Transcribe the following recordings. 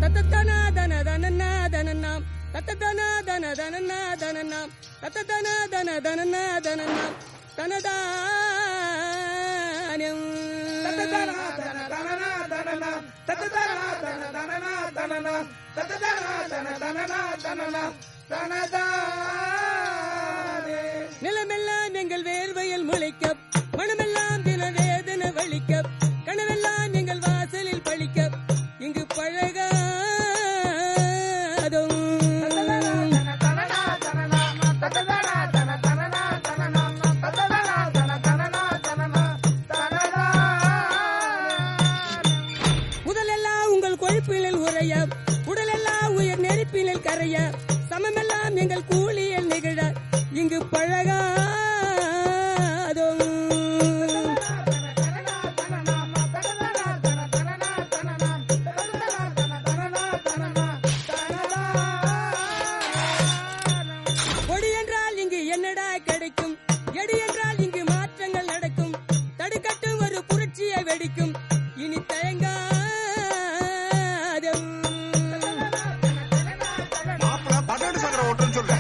தத்ததன தன தனன தனனாம் தத்ததன தன தனன தனனாம் தத்ததன தன தனன தனனாம் தனதானம் நிலமெல்லாம் எங்கள் வேர்வையில் முளைக்க மனமெல்லாம் தின வேதனை வலிக்க கனவெல்லாம் எங்கள் வாசலில் பழிக்க இங்கு பழகாதும் முதலெல்லாம் உங்கள் கொழுப்பினில் உறைய உடலெல்லாம் உயர் நெருப்பினில் கரைய சமமெல்லாம் எங்கள் கூலியில் நிகழ இங்கு பழகாதும் கொடி என்றால் இங்கு என்னடா கிடைக்கும் எடி என்றால் இங்கு மாற்றங்கள் நடக்கும் தடுக்கட்டும் ஒரு புரட்சியை வெடிக்கும் இனி தயங்காதும் மாப்பிள்ள பன்னெண்டு சக்கர ஓட்டுன்னு சொல்லு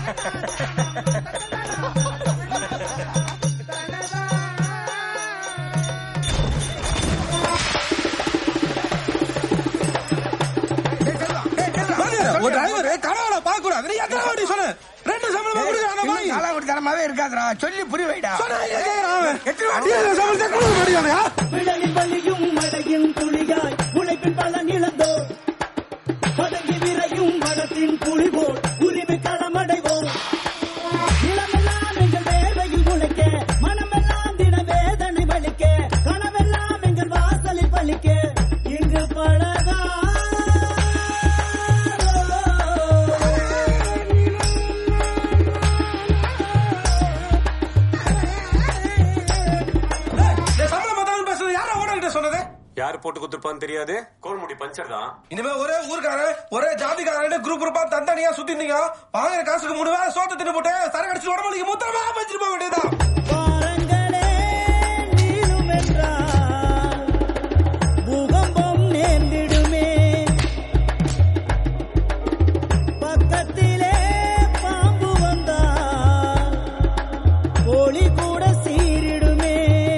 ஒரு டிரைவர் கனவுல பார்க்க கூடாது நீ எத்தனை வாட்டி சொன்ன ரெண்டு சம்பளமா கொடுக்குறாங்க வாங்கி காலாவட்டித்தனமாவே இருக்காதுடா சொல்லி புரிய வைடா சொன்னா கேக்குறான் அவன். அடியாத சம்பளத்தை கொடுக்க மாட்டேங்கிறாயா? விடலில் வலியும் மழையும் துளியாய் உழைப்பின் பலன் இழந்தோர் பதங்கி விரையும் மரத்தின் புலிபோல் உரிமை களமடைவோம் நிலமெல்லாம் எங்கள் வேர்வையில் முளைக்க மனமெல்லாம் தின வேதனை வலிக்க கனவெல்லாம் எங்கள் வாசலில் பலிக்க இங்கு பழகா டேய், சம்பளம் பத்தாலும் பேசுறது யாரா ஓனர்கிட்ட சொன்னது யார் போட்டு குத்துருப்பான்னு தெரியாது கோல்முடி பஞ்சர் தான் இனிமே ஒரே ஊருக்காரன் ஒரே ஜாதிக்காரன் குரூப் குரூப்பா தந்தனியா சுத்தினீங்க வாங்குற காசுக்கு மூணு வேலை சோத்த தின்னு போட்டு சரக்கு அடிச்சு உடம்புக்கு மூத்தமா வச்சிட்டு போக வேண்டியதுதான் பாரங்களே நீளும் என்றால் பூகம்பம் நேர்ந்திடுமே பக்கத்திலே பாம்பு வந்தால் கோழி கூட சீரிடுமே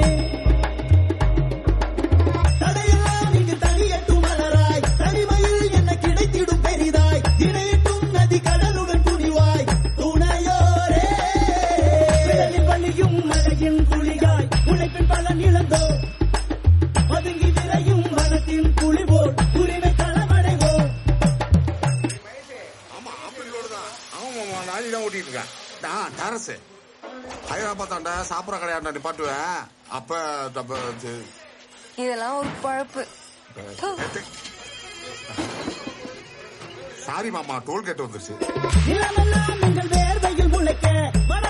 தடையெல்லாம் இங்கு தனியட்டும் மலராய் தனிமையில் என்ன கிடைத்திடும் பெரிதாய் இணையட்டும் நதி கடலுடன் துணிவாய் துணையோரே விடலில் வலியும் மழையின் துளியாய் உழைப்பின் பலன் இழந்தோ பதுங்கி விரையும் வனத்தின் புலிபோல் உரிமை களமடைவோம் ஆமா ஆப்பிளோடு தான் அவன் நாளி தான் ஓட்டிட்டு இருக்கான் நான் டரஸ் ஹைதராபாத் ஆண்ட சாப்பிட்ற கடையாண்ட நிப்பாட்டுவேன் அப்ப தப்ப இது, இதெல்லாம் ஒரு பழப்பு தூ. சாரி மாமா டோல் கேட் வந்துருச்சு நிலமெல்லாம் எங்கள் வேர்வையில் முளைக்க